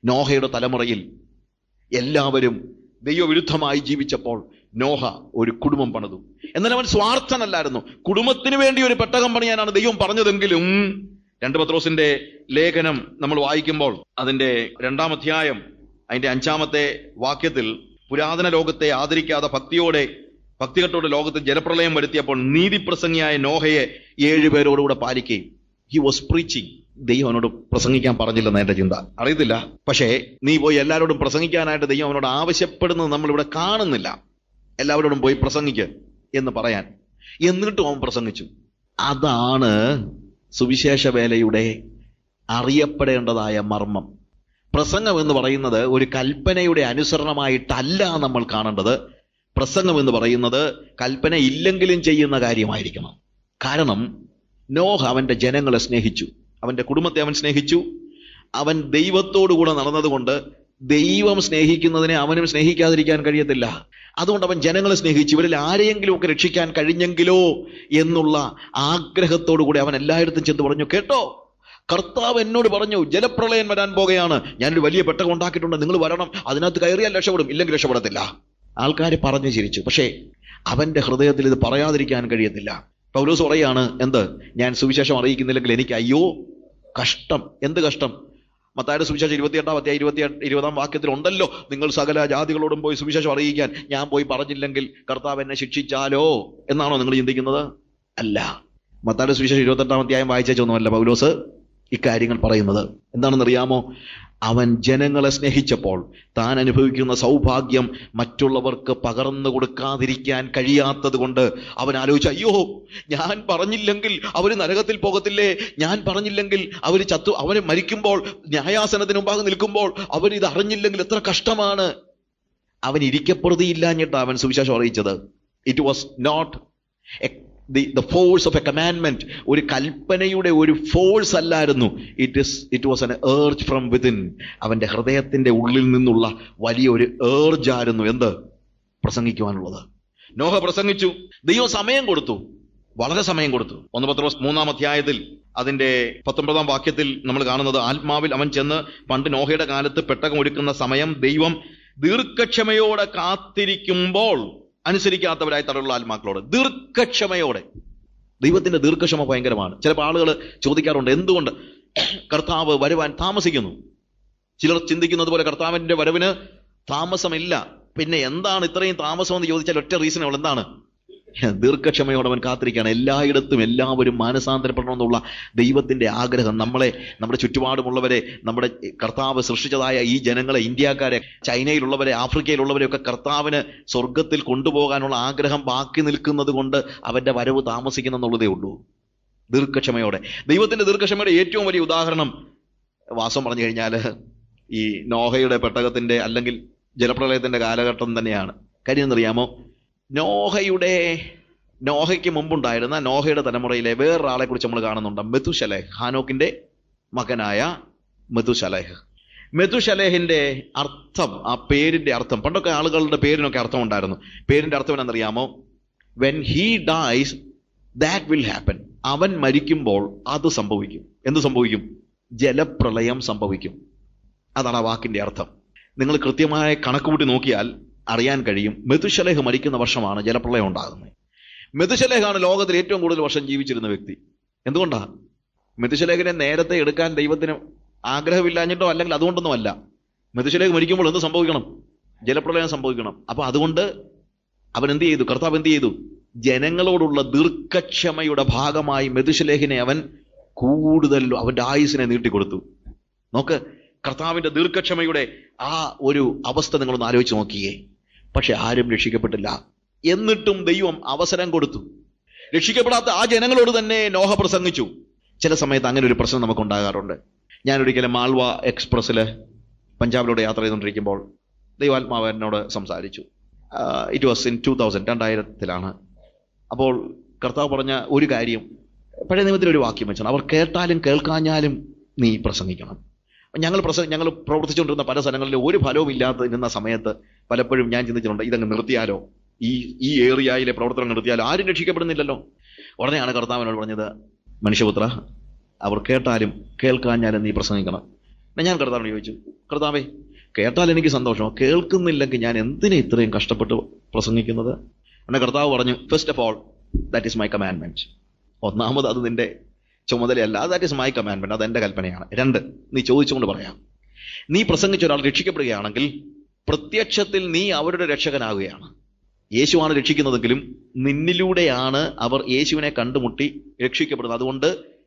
നോഹയുടെ തലമുറയിൽ എല്ലാവരും ദൈവവിരുദ്ധമായി ജീവിച്ചപ്പോൾ നോഹ ഒരു കുടുംബം പണിതു എന്നാൽ അവൻ സ്വാർത്ഥനല്ലായിരുന്നു കുടുംബത്തിന് വേണ്ടി ഒരു പെട്ടകം പണിയാനാണ് ദൈവം പറഞ്ഞതെങ്കിലും രണ്ട് പത്രോസിന്റെ ലേഖനം നമ്മൾ വായിക്കുമ്പോൾ അതിന്റെ രണ്ടാം അധ്യായം അതിന്റെ അഞ്ചാമത്തെ വാക്യത്തിൽ പുരാതന ലോകത്തെ ആദരിക്കാതെ ഭക്തിയോടെ ഭക്തികെട്ടോടെ ലോകത്ത് ജലപ്രളയം വരുത്തിയപ്പോൾ നീതിപ്രസംഗിയായ നോഹയെ ഏഴുപേരോടുകൂടെ പാലിക്കുകയും ഹി വാസ് പ്രീച്ചിങ് ദൈവം അവനോട് പ്രസംഗിക്കാൻ പറഞ്ഞില്ലെന്ന് എന്റെ ചിന്ത അറിയത്തില്ല പക്ഷേ നീ പോയി എല്ലാവരോടും പ്രസംഗിക്കാനായിട്ട് ദൈവം അവനോട് ആവശ്യപ്പെടുന്നത് നമ്മൾ ഇവിടെ കാണുന്നില്ല എല്ലാവരോടും പോയി പ്രസംഗിക്ക് എന്ന് പറയാൻ എന്നിട്ടും അവൻ പ്രസംഗിച്ചു അതാണ് സുവിശേഷ വേലയുടെ അറിയപ്പെടേണ്ടതായ മർമ്മം പ്രസംഗം എന്ന് പറയുന്നത് ഒരു കൽപ്പനയുടെ അനുസരണമായിട്ടല്ല നമ്മൾ കാണേണ്ടത് പ്രസംഗം എന്ന് പറയുന്നത് കൽപ്പന ഇല്ലെങ്കിലും ചെയ്യുന്ന കാര്യമായിരിക്കണം കാരണം നോഹ അവന്റെ ജനങ്ങളെ സ്നേഹിച്ചു അവന്റെ കുടുംബത്തെ അവൻ സ്നേഹിച്ചു അവൻ ദൈവത്തോടുകൂടെ നടന്നതുകൊണ്ട് ദൈവം സ്നേഹിക്കുന്നതിനെ അവനും സ്നേഹിക്കാതിരിക്കാൻ കഴിയത്തില്ല അതുകൊണ്ട് അവൻ ജനങ്ങളെ സ്നേഹിച്ചു ഇവരിൽ ആരെയെങ്കിലും ഒക്കെ രക്ഷിക്കാൻ കഴിഞ്ഞെങ്കിലോ എന്നുള്ള ആഗ്രഹത്തോടു കൂടി അവൻ എല്ലായിടത്തും ചെന്ന് പറഞ്ഞു കേട്ടോ കർത്താവ് എന്നോട് പറഞ്ഞു ജലപ്രളയം വരാൻ പോകുകയാണ് ഞാനൊരു വലിയ പെട്ടകം ഉണ്ടാക്കിയിട്ടുണ്ട് നിങ്ങൾ വരണം അതിനകത്ത് കയറിയാൽ രക്ഷപ്പെടും ഇല്ലെങ്കിൽ രക്ഷപ്പെടത്തില്ല ആൾക്കാർ പറഞ്ഞു ചിരിച്ചു പക്ഷേ അവന്റെ ഹൃദയത്തിൽ ഇത് പറയാതിരിക്കാൻ കഴിയത്തില്ല പൗലോസ് പറയാണ് എന്ത് ഞാൻ സുവിശേഷം അറിയിക്കുന്നില്ലെങ്കിൽ എനിക്ക് അയ്യോ കഷ്ടം എന്ത് കഷ്ടം മത്തായുടെ സുവിശേഷം ഇരുപത്തിയെട്ടാം അധ്യായം ഇരുപത്തി ഇരുപതാം വാക്യത്തിൽ ഉണ്ടല്ലോ നിങ്ങൾ സകല ജാതികളോടും പോയി സുവിശേഷം അറിയിക്കാൻ ഞാൻ പോയി പറഞ്ഞില്ലെങ്കിൽ കർത്താവ് എന്നെ ശിക്ഷിച്ചാലോ എന്നാണോ നിങ്ങൾ ചിന്തിക്കുന്നത് അല്ല മത്തായുടെ സുവിശേഷം ഇരുപത്തെട്ടാം അധ്യായം വായിച്ചൊന്നുമല്ല പൗലോസ് ഇക്കാര്യങ്ങൾ പറയുന്നത് എന്താണെന്നറിയാമോ അവൻ ജനങ്ങളെ സ്നേഹിച്ചപ്പോൾ താൻ അനുഭവിക്കുന്ന സൗഭാഗ്യം മറ്റുള്ളവർക്ക് പകർന്നു കൊടുക്കാതിരിക്കാൻ കഴിയാത്തത് കൊണ്ട് അവൻ ആലോചിച്ചു അയ്യോ ഞാൻ പറഞ്ഞില്ലെങ്കിൽ അവർ നരകത്തിൽ പോകത്തില്ലേ ഞാൻ പറഞ്ഞില്ലെങ്കിൽ അവർ ചത്തു അവന് മരിക്കുമ്പോൾ ന്യായാസനത്തിന് മുമ്പാകെ നിൽക്കുമ്പോൾ അവർ ഇത് അറിഞ്ഞില്ലെങ്കിൽ എത്ര കഷ്ടമാണ് അവൻ ഇരിക്കപ്പെടുത്തിയില്ലാഞ്ഞിട്ട് അവൻ സുവിശേഷം അറിയിച്ചത് it was not the the force of a കമാൻമെന്റ് ഒരു കൽപ്പനയുടെ ഒരു ഫോഴ്സ് അല്ലായിരുന്നു it is it was an urge from within അവന്റെ ഹൃദയത്തിന്റെ ഉള്ളിൽ നിന്നുള്ള വലിയൊരു ഏർജ് ആയിരുന്നു എന്ത് പ്രസംഗിക്കുവാനുള്ളത് നോഹ പ്രസംഗിച്ചു ദൈവം സമയം കൊടുത്തു വളരെ സമയം കൊടുത്തു ഒന്ന് പത്രോസ് മൂന്നാം അധ്യായത്തിൽ അതിന്റെ പത്തൊമ്പതാം വാക്യത്തിൽ നമ്മൾ കാണുന്നത് ആത്മാവിൽ അവൻ ചെന്ന് പണ്ട് നോഹയുടെ കാലത്ത് പെട്ടകം ഒരുക്കുന്ന സമയം ദൈവം ദീർഘക്ഷമയോടെ കാത്തിരിക്കുമ്പോൾ അനുസരിക്കാത്തവരായി തടവുള്ള ആത്മാക്കളോട് ദീർഘക്ഷമയോടെ ദൈവത്തിന്റെ ദീർഘക്ഷമ ഭയങ്കരമാണ് ചിലപ്പോൾ ആളുകൾ ചോദിക്കാറുണ്ട് എന്തുകൊണ്ട് കർത്താവ് വരുവാൻ താമസിക്കുന്നു ചിലർ ചിന്തിക്കുന്നത് പോലെ കർത്താവിന്റെ വരവിന് താമസമില്ല പിന്നെ എന്താണ് ഇത്രയും താമസം എന്ന് ചോദിച്ചാൽ ഒറ്റ റീസൺ ഉള്ളൂ എന്താണ് ദീർഘക്ഷമയോടെ അവൻ കാത്തിരിക്കുകയാണ് എല്ലായിടത്തും എല്ലാവരും മാനസാന്തരപ്പെടണമെന്നുള്ള ദൈവത്തിന്റെ ആഗ്രഹം നമ്മളെ നമ്മുടെ ചുറ്റുപാടുമുള്ളവരെ നമ്മുടെ കർത്താവ് സൃഷ്ടിച്ചതായ ഈ ജനങ്ങളെ ഇന്ത്യക്കാരെ ചൈനയിലുള്ളവരെ ആഫ്രിക്കയിലുള്ളവരെ ഒക്കെ കർത്താവിന് സ്വർഗത്തിൽ കൊണ്ടുപോകാനുള്ള ആഗ്രഹം ബാക്കി നിൽക്കുന്നത് കൊണ്ട് അവന്റെ വരവ് താമസിക്കുന്നെന്നുള്ളതേ ഉള്ളൂ ദീർഘക്ഷമയോടെ ദൈവത്തിന്റെ ദീർഘക്ഷമയുടെ ഏറ്റവും വലിയ ഉദാഹരണം വാസം പറഞ്ഞു കഴിഞ്ഞാൽ ഈ നോഹയുടെ പെട്ടകത്തിന്റെ അല്ലെങ്കിൽ ജലപ്രളയത്തിന്റെ കാലഘട്ടം തന്നെയാണ് കാര്യം എന്നറിയാമോ നോഹയുടെ നോഹയ്ക്ക് മുമ്പുണ്ടായിരുന്ന നോഹയുടെ തലമുറയിലെ വേറൊരാളെ കുറിച്ച് നമ്മൾ കാണുന്നുണ്ട് മെതുശലേഹ് ഹാനോക്കിന്റെ മകനായ മെതുശലേഹ് മെതുശലേഹിന്റെ അർത്ഥം ആ പേരിന്റെ അർത്ഥം പണ്ടൊക്കെ ആളുകളുടെ പേരിനൊക്കെ അർത്ഥം ഉണ്ടായിരുന്നു പേരിന്റെ അർത്ഥം എന്നറിയാമോ when he dies that will happen അവൻ മരിക്കുമ്പോൾ അത് സംഭവിക്കും എന്ത് സംഭവിക്കും ജലപ്രളയം സംഭവിക്കും അതാണ് ആ വാക്കിന്റെ അർത്ഥം നിങ്ങൾ കൃത്യമായ കണക്കുകൂട്ടി നോക്കിയാൽ അറിയാൻ കഴിയും മെതുശലേഹ് മരിക്കുന്ന വർഷമാണ് ജലപ്രളയം ഉണ്ടാകുന്നത് മെതുശലേഹാണ് ലോകത്തിൽ ഏറ്റവും കൂടുതൽ വർഷം ജീവിച്ചിരുന്ന വ്യക്തി എന്തുകൊണ്ടാ മെതുശലേഖനെ നേരത്തെ എടുക്കാൻ ദൈവത്തിന് ആഗ്രഹമില്ലാഞ്ഞിട്ടോ അല്ലെങ്കിൽ അതുകൊണ്ടൊന്നും അല്ല മെതുശലേഖ് മരിക്കുമ്പോൾ എന്ത് സംഭവിക്കണം ജലപ്രളയം സംഭവിക്കണം അപ്പൊ അതുകൊണ്ട് അവൻ എന്ത് ചെയ്തു കർത്താവ് എന്ത് ചെയ്തു ജനങ്ങളോടുള്ള ദീർഘക്ഷമയുടെ ഭാഗമായി മെതുശലേഖിനെ അവൻ കൂടുതൽ അവന്റെ ആയുസിനെ നീട്ടിക്കൊടുത്തു നോക്ക് കർത്താവിന്റെ ദീർഘക്ഷമയുടെ ആ ഒരു അവസ്ഥ നിങ്ങളൊന്ന് ആലോചിച്ച് നോക്കിയേ പക്ഷെ ആരും രക്ഷിക്കപ്പെട്ടില്ല എന്നിട്ടും ദൈവം അവസരം കൊടുത്തു രക്ഷിക്കപ്പെടാത്ത ആ ജനങ്ങളോട് തന്നെ നോഹ പ്രസംഗിച്ചു ചില സമയത്ത് അങ്ങനെ ഒരു പ്രശ്നം നമുക്ക് ഉണ്ടാകാറുണ്ട് ഞാൻ ഒരിക്കലും മാൾവ എക്സ്പ്രസ്സിൽ പഞ്ചാബിലൂടെ യാത്ര ചെയ്തുകൊണ്ടിരിക്കുമ്പോൾ ദൈവാത്മാവ് എന്നോട് സംസാരിച്ചു it was in two thousand രണ്ടായിരത്തിലാണ് അപ്പോൾ കർത്താവ് പറഞ്ഞ ഒരു കാര്യം പഴയ നിയമത്തിൽ ഒരു വാക്യം വെച്ചാണ് അവർ കേട്ടാലും കേൾക്കാഞ്ഞാലും നീ പ്രസംഗിക്കണം ഞങ്ങൾ പ്രസംഗ ഞങ്ങൾ പ്രവർത്തിച്ചുകൊണ്ടിരുന്ന പല സ്ഥലങ്ങളിലും ഒരു ഫലവും ഇല്ലാതെ നിന്ന സമയത്ത് പലപ്പോഴും ഞാൻ ചിന്തിച്ചിട്ടുണ്ട് ഇതങ്ങ് നിർത്തിയാലോ ഈ ഈ ഏറിയയിലെ പ്രവർത്തനം നിർത്തിയാലോ ആരും രക്ഷിക്കപ്പെടുന്നില്ലല്ലോ ഉടനെയാണ് കർത്താവിനോട് പറഞ്ഞത് മനുഷ്യപുത്ര അവർ കേട്ടാലും കേൾക്കാഞ്ഞാലും നീ പ്രസംഗിക്കണം പിന്നെ ഞാൻ കർത്താവിനോട് ചോദിച്ചു കർത്താവേ കേട്ടാൽ എനിക്ക് സന്തോഷം കേൾക്കുന്നില്ലെങ്കിൽ ഞാൻ എന്തിനാ ഇത്രയും കഷ്ടപ്പെട്ട് പ്രസംഗിക്കുന്നത് എന്നെ കർത്താവ് പറഞ്ഞു first of all that is my commandment ഒന്നാമത് അത് നിന്റെ ചുമതലയല്ല ദാറ്റ് ഈസ് മൈ കമാൻഡ്മെന്റ് അത് എന്റെ കൽപ്പനയാണ് രണ്ട് നീ ചോദിച്ചുകൊണ്ട് പറയാം നീ പ്രസംഗിച്ച ഒരാൾ രക്ഷിക്കപ്പെടുകയാണെങ്കിൽ പ്രത്യക്ഷത്തിൽ നീ അവരുടെ രക്ഷകനാകുകയാണ് യേശുവാണ് രക്ഷിക്കുന്നതെങ്കിലും നിന്നിലൂടെയാണ് അവർ യേശുവിനെ കണ്ടുമുട്ടി രക്ഷിക്കപ്പെടുന്നത് അതുകൊണ്ട്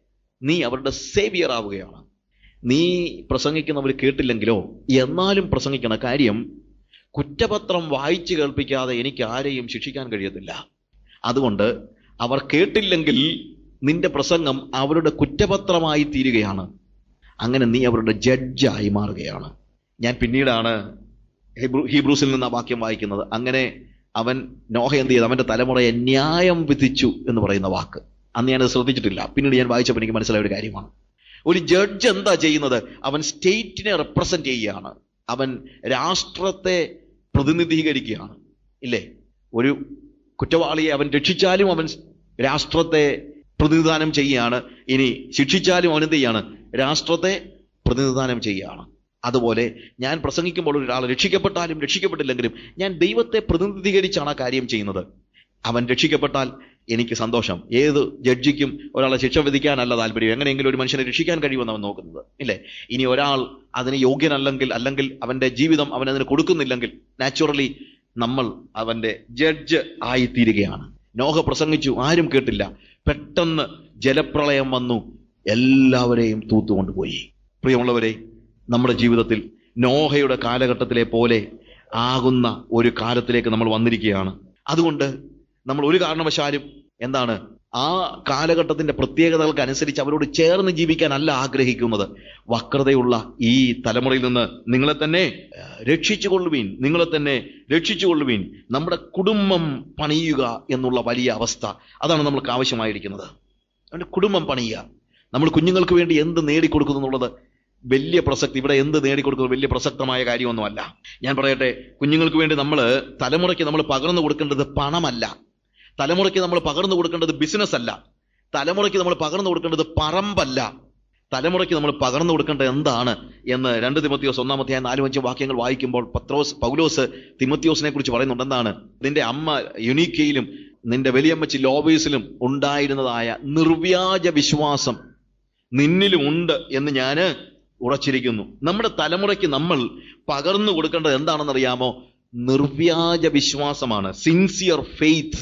നീ അവരുടെ സേവിയർ ആവുകയാണ് നീ പ്രസംഗിക്കുന്നവർ കേട്ടില്ലെങ്കിലോ എന്നാലും പ്രസംഗിക്കണ കാര്യം കുറ്റപത്രം വായിച്ചു കേൾപ്പിക്കാതെ എനിക്ക് ആരെയും ശിക്ഷിക്കാൻ കഴിയത്തില്ല അതുകൊണ്ട് അവർ കേട്ടില്ലെങ്കിൽ നിന്റെ പ്രസംഗം അവരുടെ കുറ്റപത്രമായി തീരുകയാണ് അങ്ങനെ നീ അവരുടെ ജഡ്ജായി മാറുകയാണ് ഞാൻ പിന്നീടാണ് ഹീബ്രു ഹീബ്രൂസിൽ നിന്ന് ആ വാക്യം വായിക്കുന്നത് അങ്ങനെ അവൻ നോഹ എന്ത് ചെയ്തു അവന്റെ തലമുറയെ ന്യായം വിധിച്ചു എന്ന് പറയുന്ന വാക്ക് അന്ന് ഞാനത് ശ്രദ്ധിച്ചിട്ടില്ല പിന്നീട് ഞാൻ വായിച്ചപ്പോൾ എനിക്ക് മനസ്സിലായ ഒരു കാര്യമാണ് ഒരു ജഡ്ജ് എന്താ ചെയ്യുന്നത് അവൻ സ്റ്റേറ്റിനെ റെപ്രസെന്റ് ചെയ്യുകയാണ് അവൻ രാഷ്ട്രത്തെ പ്രതിനിധീകരിക്കുകയാണ് ഇല്ലേ ഒരു കുറ്റവാളിയെ അവൻ രക്ഷിച്ചാലും അവൻ രാഷ്ട്രത്തെ പ്രതിനിധാനം ചെയ്യുകയാണ് ഇനി ശിക്ഷിച്ചാലും അവൻ എന്ത് ചെയ്യാണ് രാഷ്ട്രത്തെ പ്രതിനിധാനം ചെയ്യുകയാണ് അതുപോലെ ഞാൻ പ്രസംഗിക്കുമ്പോൾ ഒരാൾ രക്ഷിക്കപ്പെട്ടാലും രക്ഷിക്കപ്പെട്ടില്ലെങ്കിലും ഞാൻ ദൈവത്തെ പ്രതിനിധീകരിച്ചാണ് ആ കാര്യം ചെയ്യുന്നത് അവൻ രക്ഷിക്കപ്പെട്ടാൽ എനിക്ക് സന്തോഷം ഏത് ജഡ്ജിക്കും ഒരാളെ ശിക്ഷ വിധിക്കാനല്ല താല്പര്യം എങ്ങനെയെങ്കിലും ഒരു മനുഷ്യനെ രക്ഷിക്കാൻ കഴിയുമെന്ന് അവൻ നോക്കുന്നത് ഇല്ലേ ഇനി ഒരാൾ അതിന് യോഗ്യനല്ലെങ്കിൽ അല്ലെങ്കിൽ അവന്റെ ജീവിതം അവൻ അതിന് കൊടുക്കുന്നില്ലെങ്കിൽ നാച്ചുറലി നമ്മൾ അവന്റെ ജഡ്ജ് ആയിത്തീരുകയാണ് നോഹ പ്രസംഗിച്ചു ആരും കേട്ടില്ല പെട്ടെന്ന് ജലപ്രളയം വന്നു എല്ലാവരെയും തൂത്തുകൊണ്ടുപോയി പ്രിയമുള്ളവരെ നമ്മുടെ ജീവിതത്തിൽ നോഹയുടെ കാലഘട്ടത്തിലെ പോലെ ആകുന്ന ഒരു കാലത്തിലേക്ക് നമ്മൾ വന്നിരിക്കുകയാണ് അതുകൊണ്ട് നമ്മൾ ഒരു കാരണവശാലും എന്താണ് ആ കാലഘട്ടത്തിന്റെ പ്രത്യേകതകൾക്ക് അനുസരിച്ച് അവരോട് ചേർന്ന് ജീവിക്കാനല്ല ആഗ്രഹിക്കുന്നത് വക്രതയുള്ള ഈ തലമുറയിൽ നിന്ന് നിങ്ങളെ തന്നെ ഏഹ്, രക്ഷിച്ചുകൊള്ളുവീൻ നിങ്ങളെ തന്നെ രക്ഷിച്ചുകൊള്ളുവീൻ നമ്മുടെ കുടുംബം പണിയുക എന്നുള്ള വലിയ അവസ്ഥ അതാണ് നമ്മൾക്ക് ആവശ്യമായിരിക്കുന്നത് അതുകൊണ്ട് കുടുംബം പണിയുക നമ്മൾ കുഞ്ഞുങ്ങൾക്ക് വേണ്ടി എന്ത് നേടിക്കൊടുക്കുന്നു എന്നുള്ളത് വലിയ പ്രസക്തി ഇവിടെ എന്ത് നേടിക്കൊടുക്കുന്നത് വലിയ പ്രസക്തമായ കാര്യമൊന്നുമല്ല ഞാൻ പറയട്ടെ കുഞ്ഞുങ്ങൾക്ക് വേണ്ടി നമ്മൾ തലമുറയ്ക്ക് നമ്മൾ പകർന്നു കൊടുക്കേണ്ടത് പണമല്ല തലമുറയ്ക്ക് നമ്മൾ പകർന്നു കൊടുക്കേണ്ടത് ബിസിനസ് അല്ല തലമുറയ്ക്ക് നമ്മൾ പകർന്നു കൊടുക്കേണ്ടത് പറമ്പല്ല തലമുറയ്ക്ക് നമ്മൾ പകർന്നു കൊടുക്കേണ്ടത് എന്താണ് എന്ന് രണ്ട് തിമത്തിയോസ് ഒന്നാമത്തെ നാലും അഞ്ചും വാക്യങ്ങൾ വായിക്കുമ്പോൾ പത്രോസ് പൗലോസ് തിമത്തിയോസിനെ കുറിച്ച് പറയുന്നുണ്ട് എന്താണ് നിന്റെ അമ്മ യുനീക്കയിലും നിന്റെ വലിയമ്മച്ചി ലോബീസിലും ഉണ്ടായിരുന്നതായ നിർവ്യാജ വിശ്വാസം നിന്നിലും ഉണ്ട് എന്ന് ഞാൻ ഉറച്ചിരിക്കുന്നു നമ്മുടെ തലമുറയ്ക്ക് നമ്മൾ പകർന്നു കൊടുക്കേണ്ടത് എന്താണെന്നറിയാമോ നിർവ്യാജ വിശ്വാസമാണ് സിൻസിയർ ഫെയ്ത്ത്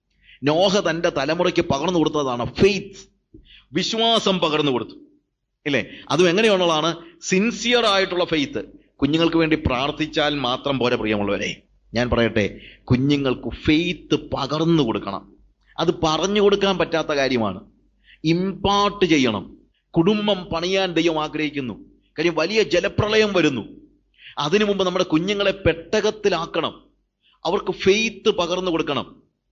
നോഹ തന്റെ തലമുറയ്ക്ക് പകർന്നു കൊടുത്തതാണ് ഫെയ്ത്ത് വിശ്വാസം പകർന്നു കൊടുത്തു ഇല്ലേ അതും എങ്ങനെയുള്ളതാണ് സിൻസിയർ ആയിട്ടുള്ള ഫെയ്ത്ത് കുഞ്ഞുങ്ങൾക്ക് വേണ്ടി പ്രാർത്ഥിച്ചാൽ മാത്രം പോരെ പ്രിയമുള്ളവരെ ഞാൻ പറയട്ടെ കുഞ്ഞുങ്ങൾക്ക് ഫെയ്ത്ത് പകർന്നു കൊടുക്കണം അത് പറഞ്ഞു കൊടുക്കാൻ പറ്റാത്ത കാര്യമാണ് ഇമ്പാർട്ട് ചെയ്യണം കുടുംബം പണിയാൻ ദൈവം ആഗ്രഹിക്കുന്നു കാര്യം വലിയ ജലപ്രളയം വരുന്നു അതിനു മുമ്പ് നമ്മുടെ കുഞ്ഞുങ്ങളെ പെട്ടകത്തിലാക്കണം അവർക്ക് ഫെയ്ത്ത് പകർന്നു കൊടുക്കണം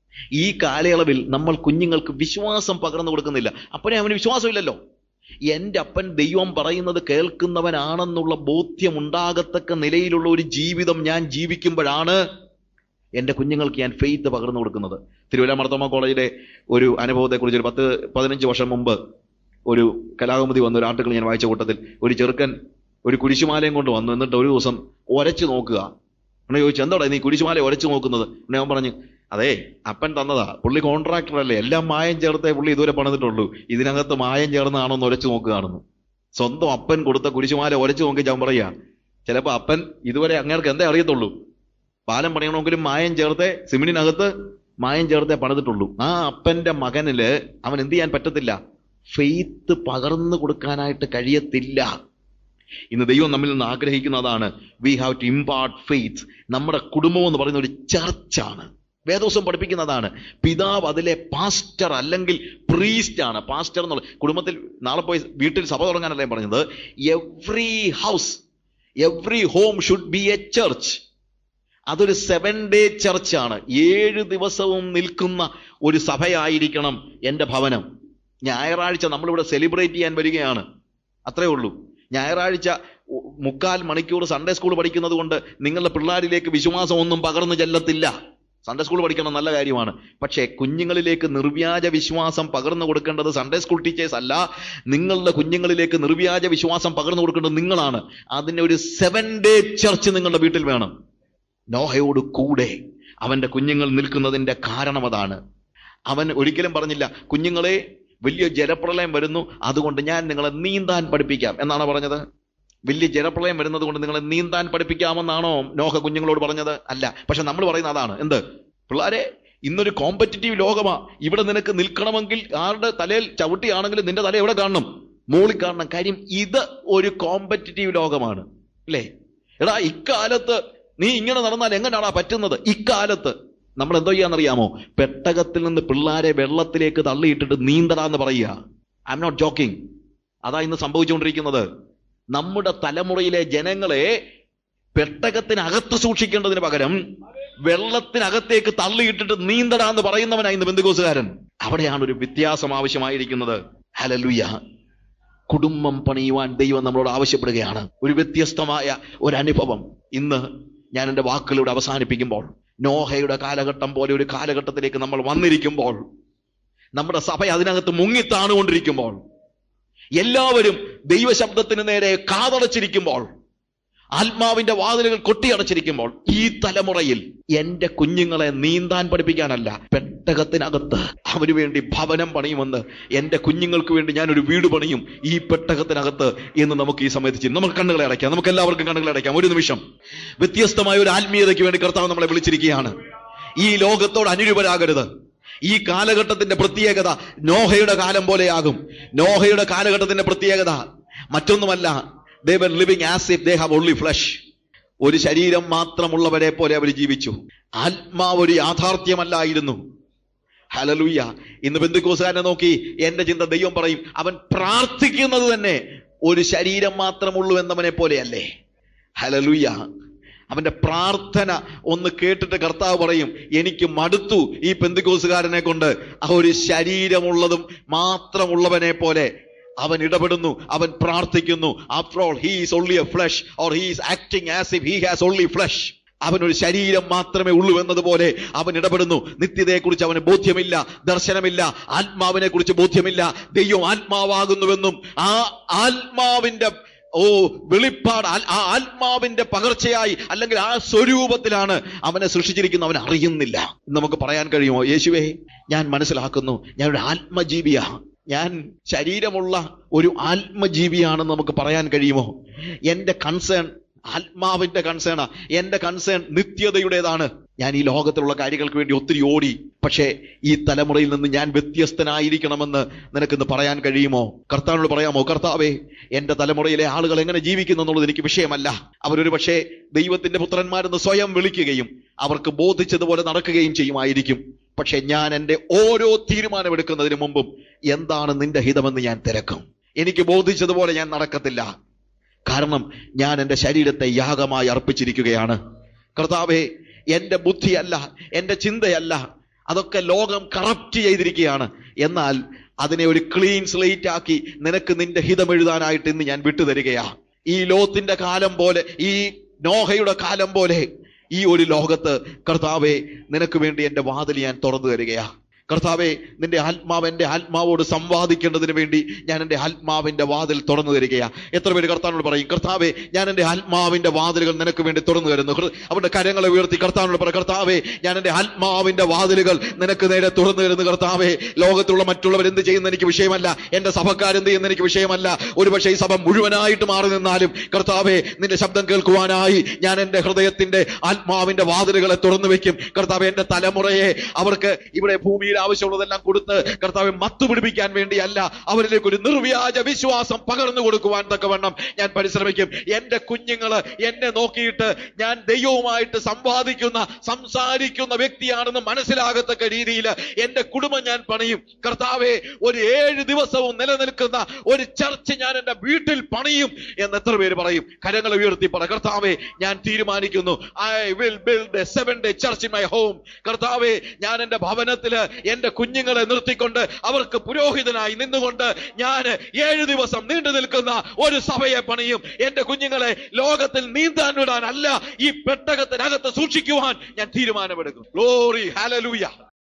ഈ കാലയളവിൽ നമ്മൾ കുഞ്ഞുങ്ങൾക്ക് വിശ്വാസം പകർന്നു കൊടുക്കുന്നില്ല അപ്പോഴേ അവന് വിശ്വാസമില്ലല്ലോ എൻ്റെ അപ്പൻ ദൈവം പറയുന്നത് കേൾക്കുന്നവനാണെന്നുള്ള ബോധ്യം ഉണ്ടാകത്തക്ക നിലയിലുള്ള ഒരു ജീവിതം ഞാൻ ജീവിക്കുമ്പോഴാണ് എൻ്റെ കുഞ്ഞുങ്ങൾക്ക് ഞാൻ ഫെയ്ത്ത് പകർന്നു കൊടുക്കുന്നത് തിരുവല്ല മർത്തോമ കോളേജിലെ ഒരു അനുഭവത്തെക്കുറിച്ച് ഒരു പത്ത് പതിനഞ്ച് വർഷം മുമ്പ് ഒരു കലാകൗമുദി വന്ന ഒരു ആർട്ടിക്കിൾ ഞാൻ വായിച്ച കൂട്ടത്തിൽ ഒരു ചെറുക്കൻ ഒരു കുരിശുമാലയും കൊണ്ട് വന്നു എന്നിട്ട് ഒരു ദിവസം ഒരച്ചു നോക്കുക എന്നെ ചോദിച്ചു എന്താടാ നീ കുരിശുമാല ഒരച്ചു നോക്കുന്നത് എന്നെ അവൻ പറഞ്ഞു അതെ അപ്പൻ തന്നതാ പുള്ളി കോൺട്രാക്ടർ അല്ലേ എല്ലാം മായം ചേർത്തേ പുള്ളി ഇതുവരെ പണിതിട്ടുള്ളൂ ഇതിനകത്ത് മായം ചേർന്നാണോ എന്ന് ഒരച്ചു നോക്കുകയാണെന്ന് സ്വന്തം അപ്പൻ കൊടുത്ത കുരിശുമാല ഒരച്ചു നോക്കി ഞാൻ പറയാ ചിലപ്പോ അപ്പൻ ഇതുവരെ അങ്ങേർക്ക് എന്തേ അറിയത്തുള്ളൂ പാലം പണിയണമെങ്കിലും മായം ചേർത്തേ സിമെന്റിനകത്ത് മായം ചേർത്തേ പണിതിട്ടുള്ളൂ ആ അപ്പന്റെ മകനില് അവൻ എന്ത് ചെയ്യാൻ പറ്റത്തില്ല ഫെയ്ത്ത് പകർന്നു കൊടുക്കാനായിട്ട് കഴിയത്തില്ല ഇന്ന് ദൈവം നമ്മിൽ നിന്ന് ആഗ്രഹിക്കുന്നതാണ് we have to impart faith നമ്മുടെ കുടുംബം എന്ന് പറയുന്ന ഒരു ചർച്ചാണ് വേദോസം പഠിപ്പിക്കുന്നതാണ് പിതാവ് അതിലെ പാസ്റ്റർ അല്ലെങ്കിൽ പ്രീസ്റ്റ് ആണ് പാസ്റ്റർ എന്നുള്ള കുടുംബത്തിൽ നാളെ പോയി വീട്ടിൽ സഭ തുടങ്ങാനല്ലേ പറഞ്ഞത് every house every home should be a church അതൊരു സെവൻ ഡേ ചർച്ചാണ് ഏഴ് ദിവസവും നിൽക്കുന്ന ഒരു സഭയായിരിക്കണം എൻ്റെ ഭവനം ഞായറാഴ്ച നമ്മളിവിടെ സെലിബ്രേറ്റ് ചെയ്യാൻ വരികയാണ് അത്രേ ഉള്ളൂ ഞായറാഴ്ച ഉ- മുക്കാൽ മണിക്കൂർ സൺഡേ സ്കൂൾ പഠിക്കുന്നത് കൊണ്ട് നിങ്ങളുടെ പിള്ളേരിലേക്ക് വിശ്വാസം ഒന്നും പകർന്നു ചെല്ലത്തില്ല സൺഡേ സ്കൂൾ പഠിക്കണം നല്ല കാര്യമാണ് പക്ഷേ കുഞ്ഞുങ്ങളിലേക്ക് നിർവ്യാജ വിശ്വാസം പകർന്നു കൊടുക്കേണ്ടത് സൺഡേ സ്കൂൾ ടീച്ചേഴ്സ് അല്ല നിങ്ങളുടെ കുഞ്ഞുങ്ങളിലേക്ക് നിർവ്യാജ വിശ്വാസം പകർന്നു കൊടുക്കേണ്ടത് നിങ്ങളാണ് അതിന് ഒരു സെവൻ ഡേ ചർച്ച് നിങ്ങളുടെ വീട്ടിൽ വേണം നോഹയോട് കൂടെ അവന്റെ കുഞ്ഞുങ്ങൾ നിൽക്കുന്നതിന്റെ കാരണം അതാണ് അവൻ ഒരിക്കലും പറഞ്ഞില്ല കുഞ്ഞുങ്ങളെ വലിയ ജലപ്രളയം വരുന്നു അതുകൊണ്ട് ഞാൻ നിങ്ങളെ നീന്താൻ പഠിപ്പിക്കാം എന്നാണ് പറഞ്ഞത് വലിയ ജലപ്രളയം വരുന്നത് കൊണ്ട് നിങ്ങളെ നീന്താൻ പഠിപ്പിക്കാമെന്നാണോ നോഹ കുഞ്ഞുങ്ങളോട് പറഞ്ഞത് അല്ല പക്ഷെ നമ്മൾ പറയുന്ന അതാണ് എന്ത് പിള്ളാരെ ഇന്നൊരു കോമ്പറ്റിറ്റീവ് ലോകമാ ഇവിടെ നിനക്ക് നിൽക്കണമെങ്കിൽ ആരുടെ തലയിൽ ചവിട്ടിയാണെങ്കിലും നിന്റെ തല എവിടെ കാണണം മോളിൽ കാണണം കാര്യം ഇത് ഒരു കോമ്പറ്റിറ്റീവ് ലോകമാണ് അല്ലേ എടാ ഇക്കാലത്ത് നീ ഇങ്ങനെ നടന്നാൽ എങ്ങനെയാണാ പറ്റുന്നത് ഇക്കാലത്ത് നമ്മൾ എന്തോ ചെയ്യാന്നറിയാമോ പെട്ടകത്തിൽ നിന്ന് പിള്ളാരെ വെള്ളത്തിലേക്ക് തള്ളിയിട്ടിട്ട് നീന്തടാന്ന് പറയുക ഐ എം നോട്ട് ജോക്കിംഗ് അതാ ഇന്ന് സംഭവിച്ചുകൊണ്ടിരിക്കുന്നത് നമ്മുടെ തലമുറയിലെ ജനങ്ങളെ പെട്ടകത്തിനകത്ത് സൂക്ഷിക്കേണ്ടതിന് പകരം വെള്ളത്തിനകത്തേക്ക് തള്ളിയിട്ടിട്ട് നീന്തടാന്ന് പറയുന്നവനാ ഇന്ന് ബന്ധുക്കോസുകാരൻ അവിടെയാണ് ഒരു വ്യത്യാസം ആവശ്യമായിരിക്കുന്നത് ഹലലുയ കുടുംബം പണിയുവാൻ ദൈവം നമ്മളോട് ആവശ്യപ്പെടുകയാണ് ഒരു വ്യത്യസ്തമായ ഒരു അനുഭവം ഇന്ന് ഞാൻ എൻ്റെ വാക്കുകളിലൂടെ അവസാനിപ്പിക്കുമ്പോൾ നോഹയുടെ കാലഘട്ടം പോലെ ഒരു കാലഘട്ടത്തിലേക്ക് നമ്മൾ വന്നിരിക്കുമ്പോൾ നമ്മുടെ സഭ അതിനകത്ത് മുങ്ങിത്താണുകൊണ്ടിരിക്കുമ്പോൾ എല്ലാവരും ദൈവശബ്ദത്തിന് നേരെ കാതടച്ചിരിക്കുമ്പോൾ ആത്മാവിന്റെ വാതിലുകൾ കൊട്ടിയടച്ചിരിക്കുമ്പോൾ ഈ തലമുറയിൽ എന്റെ കുഞ്ഞുങ്ങളെ നീന്താൻ പഠിപ്പിക്കാനല്ല പെട്ടകത്തിനകത്ത് അവന് വേണ്ടി ഭവനം പണിയുമെന്ന് എന്റെ കുഞ്ഞുങ്ങൾക്ക് വേണ്ടി ഞാൻ ഒരു വീട് പണിയും ഈ പെട്ടകത്തിനകത്ത് എന്ന് നമുക്ക് ഈ സമയത്ത് ചെയ്യും നമുക്ക് കണ്ണുകളെ അടയ്ക്കാം നമുക്ക് എല്ലാവർക്കും കണ്ണുകളെ അടയ്ക്കാം ഒരു നിമിഷം വ്യത്യസ്തമായ ഒരു ആത്മീയതയ്ക്ക് വേണ്ടി കർത്താവ് നമ്മളെ വിളിച്ചിരിക്കുകയാണ് ഈ ലോകത്തോട് അനുരൂപരാകരുത് ഈ കാലഘട്ടത്തിന്റെ പ്രത്യേകത നോഹയുടെ കാലം പോലെയാകും നോഹയുടെ കാലഘട്ടത്തിന്റെ പ്രത്യേകത മറ്റൊന്നുമല്ല they were living as if they have only flesh ഒരു ശരീരം മാത്രമുള്ളവരെ പോലെ അവർ ജീവിച്ചു ആത്മാവ് ഒരു യാഥാർത്ഥ്യമല്ലായിരുന്നു ഹലലൂയ ഇന്ന് ബന്ധുക്കോസുകാരനെ നോക്കി എന്റെ ചിന്ത ദൈവം പറയും അവൻ പ്രാർത്ഥിക്കുന്നത് തന്നെ ഒരു ശരീരം മാത്രമുള്ളൂ എന്നവനെ പോലെയല്ലേ ഹലലൂയ അവന്റെ പ്രാർത്ഥന ഒന്ന് കേട്ടിട്ട് കർത്താവ് പറയും എനിക്ക് മടുത്തു ഈ പെന്തുകോസുകാരനെ കൊണ്ട് ആ ഒരു ശരീരമുള്ളതും മാത്രമുള്ളവനെ പോലെ അവൻ ഇടപെടുന്നു അവൻ പ്രാർത്ഥിക്കുന്നു after all he's only a flesh or he's acting as if he has only flesh അവനൊരു ശരീരം മാത്രമേ ഉള്ളൂ എന്നതുപോലെ അവൻ ഇടപെടുന്നു നിത്യതയെക്കുറിച്ച് അവന് ബോധ്യമില്ല ദർശനമില്ല ആത്മാവിനെ കുറിച്ച് ബോധ്യമില്ല ദൈവം ആത്മാവാകുന്നുവെന്നും ആ ആത്മാവിന്റെ ഓ വെളിപ്പാട് ആ- ആ ആത്മാവിന്റെ പകർച്ചയായി അല്ലെങ്കിൽ ആ സ്വരൂപത്തിലാണ് അവനെ സൃഷ്ടിച്ചിരിക്കുന്നത് അവൻ അറിയുന്നില്ല എന്ന് നമുക്ക് പറയാൻ കഴിയുമോ യേശുവേ ഞാൻ മനസ്സിലാക്കുന്നു ഞാൻ ഒരു ആത്മജീവിയാ ഞാൻ ശരീരമുള്ള ഒരു ആത്മജീവിയാണെന്ന് നമുക്ക് പറയാൻ കഴിയുമോ എന്റെ കൺസേൺ ആത്മാവിന്റെ കൺസേണാ എന്റെ കൺസേൺ നിത്യതയുടേതാണ് ഞാൻ ഈ ലോകത്തിലുള്ള കാര്യങ്ങൾക്ക് വേണ്ടി ഒത്തിരി ഓടി പക്ഷേ ഈ തലമുറയിൽ നിന്ന് ഞാൻ വ്യത്യസ്തനായിരിക്കണമെന്ന് നിനക്കിന്ന് പറയാൻ കഴിയുമോ കർത്താവിനോട് പറയാമോ കർത്താവേ എന്റെ തലമുറയിലെ ആളുകൾ എങ്ങനെ ജീവിക്കുന്നു എന്നുള്ളത് എനിക്ക് വിഷയമല്ല അവരൊരു പക്ഷേ ദൈവത്തിന്റെ പുത്രന്മാരെന്ന് സ്വയം വിളിക്കുകയും അവർക്ക് ബോധിച്ചതുപോലെ നടക്കുകയും ചെയ്യുമായിരിക്കും പക്ഷെ ഞാൻ എൻ്റെ ഓരോ തീരുമാനമെടുക്കുന്നതിന് മുമ്പും എന്താണ് നിന്റെ ഹിതമെന്ന് ഞാൻ തിരക്കും എനിക്ക് ബോധിച്ചതുപോലെ ഞാൻ നടക്കത്തില്ല കാരണം ഞാൻ എൻ്റെ ശരീരത്തെ യാഗമായി അർപ്പിച്ചിരിക്കുകയാണ് കർത്താവെ എൻ്റെ ബുദ്ധിയല്ല എൻ്റെ ചിന്തയല്ല അതൊക്കെ ലോകം കറപ്റ്റ് ചെയ്തിരിക്കുകയാണ് എന്നാൽ അതിനെ ഒരു ക്ലീൻ സ്ലേറ്റ് ആക്കി നിനക്ക് നിന്റെ ഹിതം എഴുതാനായിട്ട് ഇന്ന് ഞാൻ വിട്ടുതരികയാ ഈ ലോത്തിന്റെ കാലം പോലെ ഈ നോഹയുടെ കാലം പോലെ ഈ ഒരു ലോകത്ത് കർത്താവെ നിനക്ക് വേണ്ടി എൻ്റെ വാതിൽ ഞാൻ തുറന്നു തരികയാ കർത്താവെ നിന്റെ ആത്മാവ് എൻ്റെ ആത്മാവോട് സംവാദിക്കേണ്ടതിന് വേണ്ടി ഞാൻ എൻ്റെ ആത്മാവിന്റെ വാതിൽ തുറന്നു തരികയാ എത്ര പേര് കർത്താവിനോട് പറയും കർത്താവെ ഞാൻ എൻ്റെ ആത്മാവിന്റെ വാതിലുകൾ നിനക്ക് വേണ്ടി തുറന്നു തരുന്നു ഹൃ- അവരുടെ കരങ്ങളെ ഉയർത്തി കർത്താവിനോട് പറ കർത്താവെ ഞാൻ എൻ്റെ ആത്മാവിന്റെ വാതിലുകൾ നിനക്ക് നേരെ തുറന്നു തരുന്നു കർത്താവെ ലോകത്തുള്ള മറ്റുള്ളവർ എന്ത് ചെയ്യുന്ന എനിക്ക് വിഷയമല്ല എൻ്റെ സഭക്കാരെന്ത് ചെയ്യുന്ന എനിക്ക് വിഷയമല്ല ഒരുപക്ഷെ ഈ സഭ മുഴുവനായിട്ട് മാറി നിന്നാലും കർത്താവെ നിന്റെ ശബ്ദം കേൾക്കുവാനായി ഞാൻ എൻ്റെ ഹൃദയത്തിന്റെ ആത്മാവിന്റെ വാതിലുകളെ തുറന്നു വെക്കും കർത്താവെ എൻ്റെ തലമുറയെ അവർക്ക് ഇവിടെ ഭൂമിയിൽ ആവശ്യമുള്ളതെല്ലാം കൊടുത്ത് കർത്താവെ മത്തു പിടിപ്പിക്കാൻ വേണ്ടിയല്ല അവരിലേക്ക് ഒരു നിർവ്യാജ വിശ്വാസം പകർന്നു കൊടുക്കുവാൻ തക്കവണ്ണം ഞാൻ പരിശ്രമിക്കും എൻ്റെ കുഞ്ഞുങ്ങള് എന്നെ നോക്കിയിട്ട് ഞാൻ ദൈവവുമായിട്ട് സംവാദിക്കുന്ന സംസാരിക്കുന്ന വ്യക്തിയാണെന്ന് മനസ്സിലാകത്തക്ക രീതിയിൽ എൻ്റെ കുടുംബം ഞാൻ പണിയും കർത്താവെ ഒരു ഏഴ് ദിവസവും നിലനിൽക്കുന്ന ഒരു ചർച്ച് ഞാൻ എൻ്റെ വീട്ടിൽ പണിയും എന്ന് എത്ര പേര് പറയും കരങ്ങൾ ഉയർത്തി പറ കർത്താവെ ഞാൻ തീരുമാനിക്കുന്നു I will build a seven day church in my home കർത്താവെ ഞാൻ എൻ്റെ ഭവനത്തില് എന്റെ കുഞ്ഞുങ്ങളെ നിർത്തിക്കൊണ്ട് അവർക്ക് പുരോഹിതനായി നിന്നുകൊണ്ട് ഞാൻ ഏഴു ദിവസം നീണ്ടു നിൽക്കുന്ന ഒരു സഭയെ പണിയും എന്റെ കുഞ്ഞുങ്ങളെ ലോകത്തിൽ നീന്താൻ വിടാൻ അല്ല ഈ പെട്ടകത്തിനകത്ത് സൂക്ഷിക്കുവാൻ ഞാൻ തീരുമാനമെടുക്കും ഗ്ലോറി ഹാലലൂയ